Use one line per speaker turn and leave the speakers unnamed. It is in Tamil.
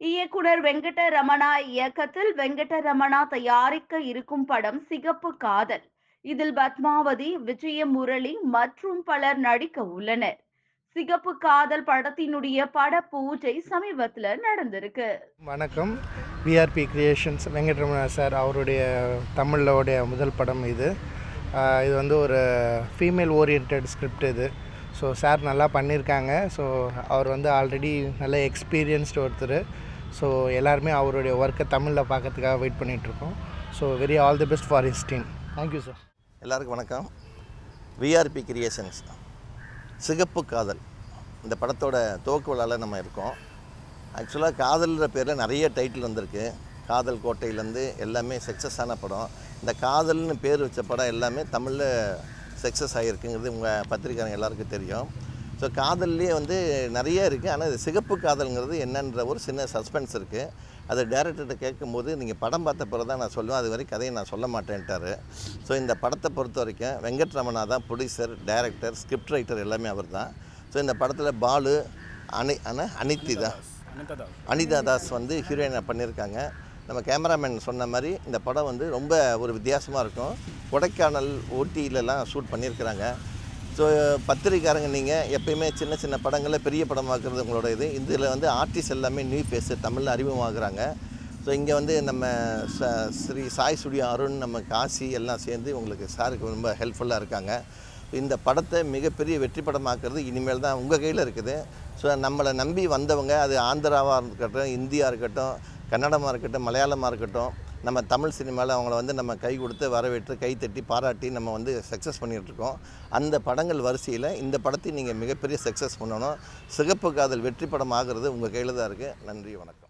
இயக்குனர் வெங்கட ரமணா இயக்கத்தில் வெங்கட ரமணா தயாரிக்க இருக்கும் படம் சிகப்பு காதல் இதில் பத்மாவதி விஜயமுரளி மற்றும் பலர் நடிக்க உள்ளனர் சிகப்பு காதல் படத்தினுடைய பட பூஜை சமீபத்துல நடந்திருக்கு
வணக்கம் விஆர்பி கிரியேஷன்ஸ் வெங்கட்ரமணா சார் அவருடைய தமிழோடைய முதல் படம் இது ஆஹ் இது வந்து ஒரு ஃபீமேல் ஓரியன்ட் ஸ்கிரிப்ட் இது ஸோ சார் நல்லா பண்ணியிருக்காங்க ஸோ அவர் வந்து ஆல்ரெடி நல்ல எக்ஸ்பீரியன்ஸ்டு ஒருத்தர் ஸோ எல்லாருமே அவருடைய ஒர்க்கை தமிழில் பார்க்கறதுக்காக வெயிட் பண்ணிகிட்ருக்கோம் so very all the best for his team thank you sir
எல்லாருக்கும் வணக்கம் விஆர்பி கிரியேஷன்ஸ் சிகப்பு காதல் இந்த படத்தோட துவக்க விழாவில் நம்ம இருக்கோம் ஆக்சுவலாக காதல்ன்ற பேரில் நிறைய டைட்டில் வந்திருக்கு காதல் கோட்டையிலேருந்து எல்லாமே சக்ஸஸ் ஆன படம் இந்த காதல்னு பேர் வச்ச படம் எல்லாமே தமிழில் சக்ஸஸ் ஆகிருக்குங்கிறது உங்கள் பத்திரிக்காரங்க எல்லாருக்கும் தெரியும் ஸோ காதல்லையே வந்து நிறைய இருக்குது ஆனால் இது சிகப்பு காதல்ங்கிறது என்னன்ற ஒரு சின்ன சஸ்பென்ஸ் இருக்குது அது டேரக்டர்கிட்ட கேட்கும்போது நீங்கள் படம் பார்த்த பிறகு தான் நான் சொல்லுவேன் அது வரை கதையை நான் சொல்ல மாட்டேன்ட்டார் ஸோ இந்த படத்தை பொறுத்த வரைக்கும் வெங்கட்ரமணா தான் ப்ரொடியூசர் டைரக்டர் ஸ்கிரிப்ட் ரைட்டர் எல்லாமே அவர் தான் ஸோ இந்த படத்தில் பாலு அனி அன அனித்தி தான் அனிதா தாஸ் வந்து ஹீரோயினாக பண்ணியிருக்காங்க நம்ம கேமராமேன் சொன்ன மாதிரி இந்த படம் வந்து ரொம்ப ஒரு வித்தியாசமாக இருக்கும் கொடைக்கானல் ஊட்டியிலலாம் ஷூட் பண்ணியிருக்கிறாங்க ஸோ பத்திரிக்காரங்க நீங்கள் எப்பயுமே சின்ன சின்ன படங்களை பெரிய படமாக்குறது உங்களோட இது இதில் வந்து ஆர்டிஸ்ட் எல்லாமே நியூ ஃபேஸு தமிழில் அறிமுகமாகறாங்க ஸோ இங்கே வந்து நம்ம ச ஸ்ரீ சாய் ஸ்டுடியோ அருண் நம்ம காசி எல்லாம் சேர்ந்து உங்களுக்கு சாருக்கு ரொம்ப ஹெல்ப்ஃபுல்லாக இருக்காங்க இந்த படத்தை மிகப்பெரிய வெற்றி படமாக்குறது இனிமேல் தான் உங்கள் கையில் இருக்குது ஸோ நம்மளை நம்பி வந்தவங்க அது ஆந்திராவாக இருக்கட்டும் இந்தியா இருக்கட்டும் கன்னடமாக இருக்கட்டும் மலையாளமாக இருக்கட்டும் நம்ம தமிழ் சினிமாவில் அவங்கள வந்து நம்ம கை கொடுத்து வரவேற்று கை தட்டி பாராட்டி நம்ம வந்து சக்ஸஸ் பண்ணிகிட்ருக்கோம் அந்த படங்கள் வரிசையில் இந்த படத்தை நீங்கள் மிகப்பெரிய சக்ஸஸ் பண்ணணும் சிகப்பு காதல் வெற்றி படம் ஆகிறது உங்கள் கையில் தான் இருக்குது நன்றி வணக்கம்